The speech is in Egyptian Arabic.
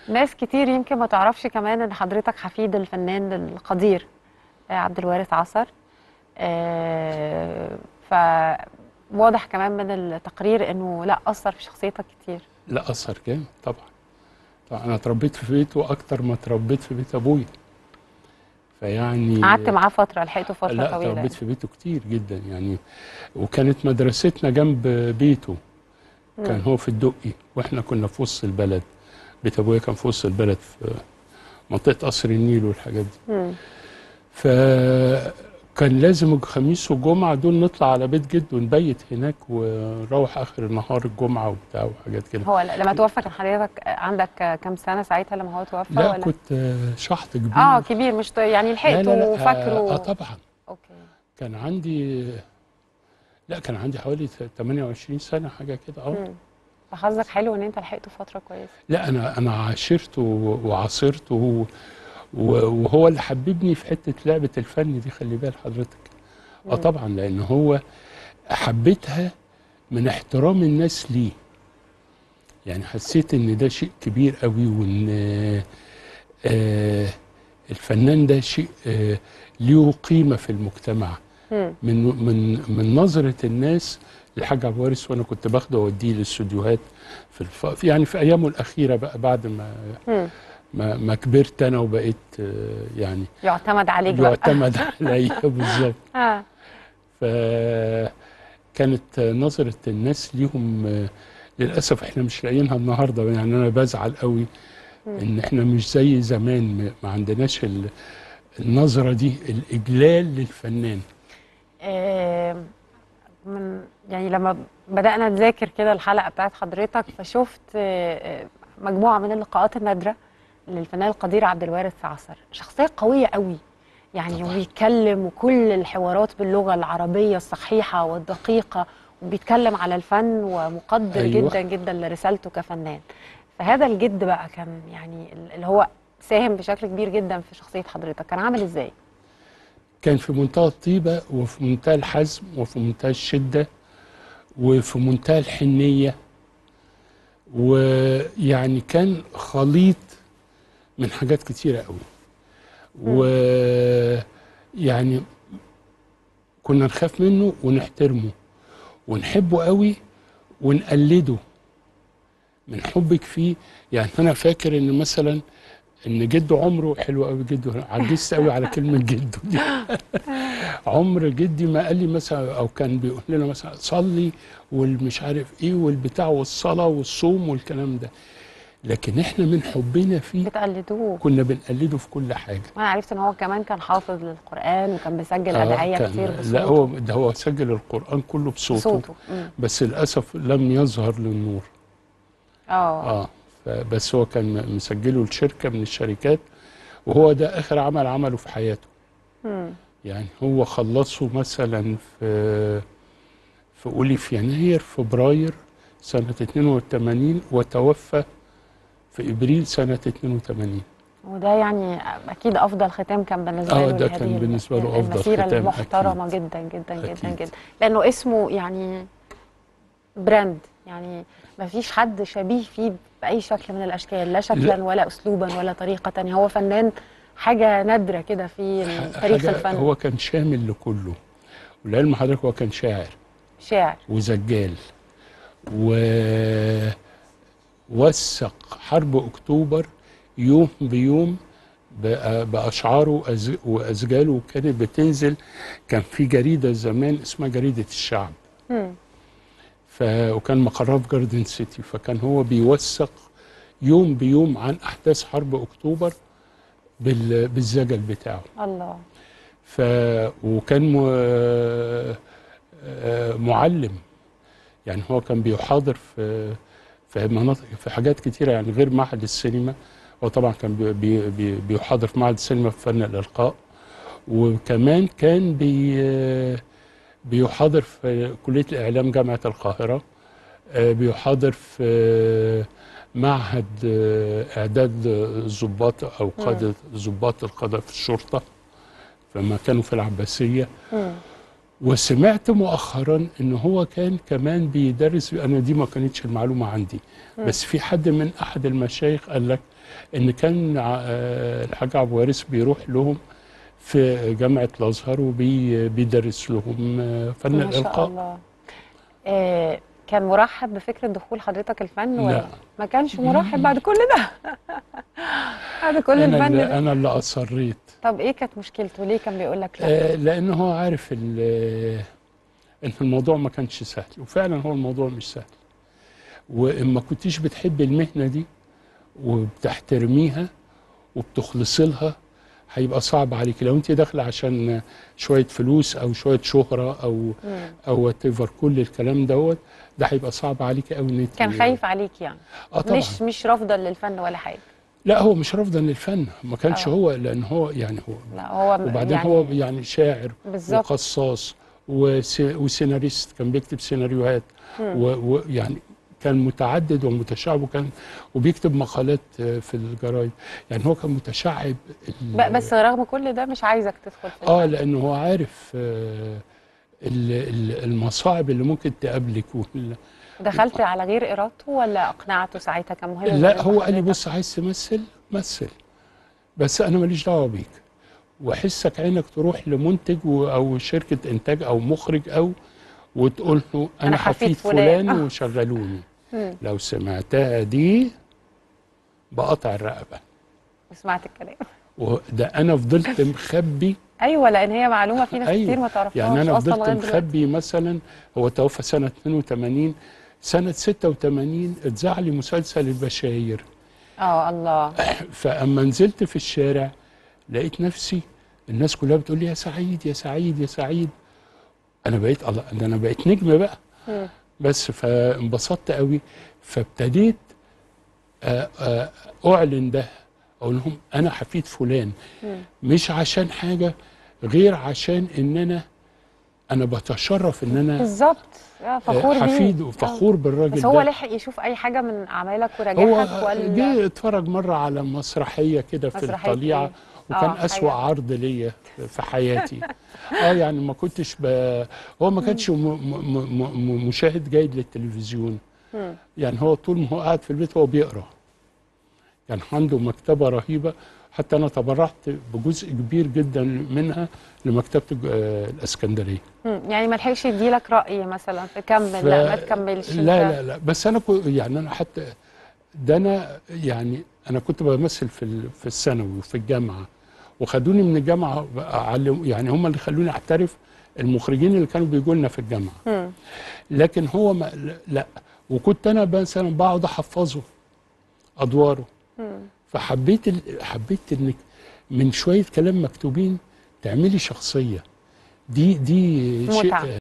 ناس كتير يمكن ما تعرفش كمان ان حضرتك حفيد الفنان القدير آه، عبد الوارث عصر آه، فواضح كمان من التقرير انه لا اثر في شخصيتك كتير لا اثر جامد طبعا طبعا انا اتربيت في بيته اكتر ما اتربيت في بيت ابويا فيعني قعدت معاه فتره لحقته فتره لا طويله اتربيت في بيته كتير جدا يعني وكانت مدرستنا جنب بيته كان هو في الدقي واحنا كنا في وسط البلد بيت ابويا كان في وسط البلد في منطقه قصر النيل والحاجات دي مم. فكان لازم الخميس والجمعه دول نطلع على بيت جده ونبيت هناك ونروح اخر النهار الجمعه وبتاع وحاجات كده هو لما توفى كان حضرتك عندك كام سنه ساعتها لما هو توفى لا ولا كنت آه، شحط كبير اه كبير مش ط- يعني لا لحقته لا لا وفاكره آه, اه طبعا اوكي كان عندي لا كان عندي حوالي 28 سنه حاجه كده اه مم. فحظك حلو ان انت لحقته فتره كويسه لا انا انا عاشرته و- وعاصرته و- و- وهو اللي حببني في حته لعبه الفن دي خلي بال حضرتك اه طبعا لان هو حبيتها من احترام الناس ليه يعني حسيت ان ده شيء كبير قوي وان آه، آه الفنان ده شيء آه له قيمه في المجتمع مم. من من من نظره الناس للحاج عبد الوارث وانا كنت باخده واوديه للاستوديوهات في الف... في- يعني في ايامه الاخيره بقى بعد ما مم. ما, ما كبرت انا وبقيت آه، يعني يعتمد عليك بقى يعتمد عليا بالظبط اه فكانت نظرة الناس ليهم آه، للأسف احنا مش لاقيينها النهاردة يعني أنا بزعل قوي إن احنا مش زي زمان ما- ما عندناش ال- النظرة دي الإجلال للفنان آه، من يعني لما بدأنا نذاكر كده الحلقة بتاعت حضرتك فشفت آه، آه، مجموعة من اللقاءات النادرة للفنان القدير عبد الوارث عصر شخصية قوية قوي يعني طبعاً. وبيتكلم وكل الحوارات باللغة العربية الصحيحة والدقيقة وبيتكلم على الفن ومقدر أيوة. جدا جدا لرسالته كفنان فهذا الجد بقى كان يعني اللي هو ساهم بشكل كبير جدا في شخصية حضرتك كان عامل ازاي؟ كان في منتهى الطيبة وفي منتهى الحزم وفي منتهى الشدة وفي منتهى الحنية ويعني كان خليط من حاجات كتيرة قوي ويعني كنا نخاف منه ونحترمه ونحبه قوي ونقلده من حبك فيه يعني انا فاكر ان مثلا ان جده عمره حلو قوي جده عجزت قوي على كلمه جده دي عمر جدي ما قال لي مثلا او كان بيقول لنا مثلا صلي والمش عارف ايه والبتاع والصلاه والصوم والكلام ده لكن احنا من حبنا فيه بتقلدوه كنا بنقلده في كل حاجه وانا عرفت ان هو كمان كان حافظ للقران وكان بيسجل آه، ادعيه كان- كتير بصوته لا هو ده هو سجل القران كله بصوته, بصوته مم. بس للاسف لم يظهر للنور اه اه ف- بس هو كان مسجله لشركه من الشركات وهو ده اخر عمل عمله في حياته مم. يعني هو خلصه مثلا في في قولي في يناير فبراير سنة 82 وتوفى في ابريل سنة 82 وده يعني اكيد افضل ختام كان بالنسبه آه، له ده لهذه كان بالنسبة له أفضل المسيره ختام، المحترمه أكيد. جدا جدا جدا أكيد. جدا لانه اسمه يعني براند يعني ما فيش حد شبيه فيه باي شكل من الاشكال لا شكلا لا. ولا اسلوبا ولا طريقه يعني هو فنان حاجه نادره كده في تاريخ حاجة الفن هو كان شامل لكله ولعلم حضرتك هو كان شاعر شاعر وزجال ووثق حرب اكتوبر يوم بيوم بأ- باشعاره وأز- واسجاله وكانت بتنزل كان في جريده زمان اسمها جريده الشعب مم. ف وكان مقرها في جاردن سيتي فكان هو بيوثق يوم بيوم عن احداث حرب اكتوبر بال... بالزجل بتاعه الله ف وكان م... آه، معلم يعني هو كان بيحاضر في في مناطق في حاجات كتيره يعني غير معهد السينما هو طبعا كان بي... بي... بي... بيحاضر في معهد السينما في فن الالقاء وكمان كان بي... بيحاضر في كليه الاعلام جامعه القاهره آه، بيحاضر في معهد آه، اعداد الضباط او قاده ضباط القضاء في الشرطه فما كانوا في العباسيه مم. وسمعت مؤخرا ان هو كان كمان بيدرس انا دي ما كانتش المعلومه عندي بس في حد من احد المشايخ قال لك ان كان ع- آه، الحاج عبد الوارث بيروح لهم في جامعه الازهر وبيدرس لهم آه، فن ما شاء الالقاء الله آه كان مرحب بفكره دخول حضرتك الفن ولا لا. ما كانش مرحب بعد كل ده بعد كل انا الفن اللي ده انا اللي اصريت طب ايه كانت مشكلته ليه كان بيقول لك لا آه، لان هو عارف ال- ان الموضوع ما كانش سهل وفعلا هو الموضوع مش سهل وإما كنتيش بتحبي المهنه دي وبتحترميها وبتخلصي لها هيبقى صعب عليك لو انت داخله عشان شويه فلوس او شويه شهره او مم. او وات كل الكلام دوت ده هيبقى صعب عليك قوي ان انت كان خايف عليك يعني اه طبعا مش مش رافضا للفن ولا حاجه لا هو مش رافضا للفن ما كانش آه. هو لان هو يعني هو لا هو م- وبعدين يعني هو يعني شاعر بالظبط وقصاص وس- وسيناريست كان بيكتب سيناريوهات مم. و- ويعني كان متعدد ومتشعب وكان وبيكتب مقالات آه، في الجرايد يعني هو كان متشعب ال- ب- بس رغم كل ده مش عايزك تدخل في اه الفن. لانه هو عارف آه، ال- ال- المصاعب اللي ممكن تقابلك وال- دخلت على غير ارادته ولا اقنعته ساعتها كان مهم لا بالنسبة هو قال لي لحضرتك؟ بص عايز تمثل مثل بس انا ماليش دعوه بيك وحسك عينك تروح لمنتج و- او شركه انتاج او مخرج او وتقول له انا, أنا حفيد حفيد فلان. فلان وشغلوني مم. لو سمعتها دي بقطع الرقبه وسمعت الكلام وده انا فضلت مخبي ايوه لان هي معلومه في ناس أيوة. كتير ما تعرفهاش يعني انا اصلا فضلت لغايه دلوقتي مخبي مثلا هو توفى سنه 82 سنه 86 اتذاع لي مسلسل البشاير اه الله فاما نزلت في الشارع لقيت نفسي الناس كلها بتقول لي يا سعيد يا سعيد يا سعيد انا بقيت الله ده انا بقيت نجم بقى مم. بس فانبسطت قوي فابتديت آه، آه، اعلن ده اقول لهم انا حفيد فلان مم. مش عشان حاجه غير عشان ان انا انا بتشرف ان انا بالظبط آه، فخور بيه حفيد آه. وفخور بالراجل بس ده هو لحق يشوف اي حاجه من اعمالك هو ونجاحك ولا جه اتفرج مره على مسرحيه كده في مسرحية الطليعه إيه؟ وكان آه، اسوا حاجة. عرض ليا في حياتي اه يعني ما كنتش ب... هو ما كانش م... م... م... م... مشاهد جيد للتلفزيون مم. يعني هو طول ما هو قاعد في البيت هو بيقرا كان عنده مكتبه رهيبه حتى انا تبرعت بجزء كبير جدا منها لمكتبه الج- آه، الاسكندريه مم. يعني ما لحقش يديلك راي مثلا في كمل ف- لا ما تكملش لا لا لا بس انا كو يعني انا حتى ده انا يعني انا كنت بمثل في ال- في الثانوي وفي الجامعه وخدوني من الجامعه بقى علم يعني هم اللي خلوني احترف المخرجين اللي كانوا بيجوا لنا في الجامعه مم. لكن هو ما لا وكنت انا مثلا بقعد احفظه ادواره مم. فحبيت ال... حبيت انك من شويه كلام مكتوبين تعملي شخصيه دي دي متعة. شيء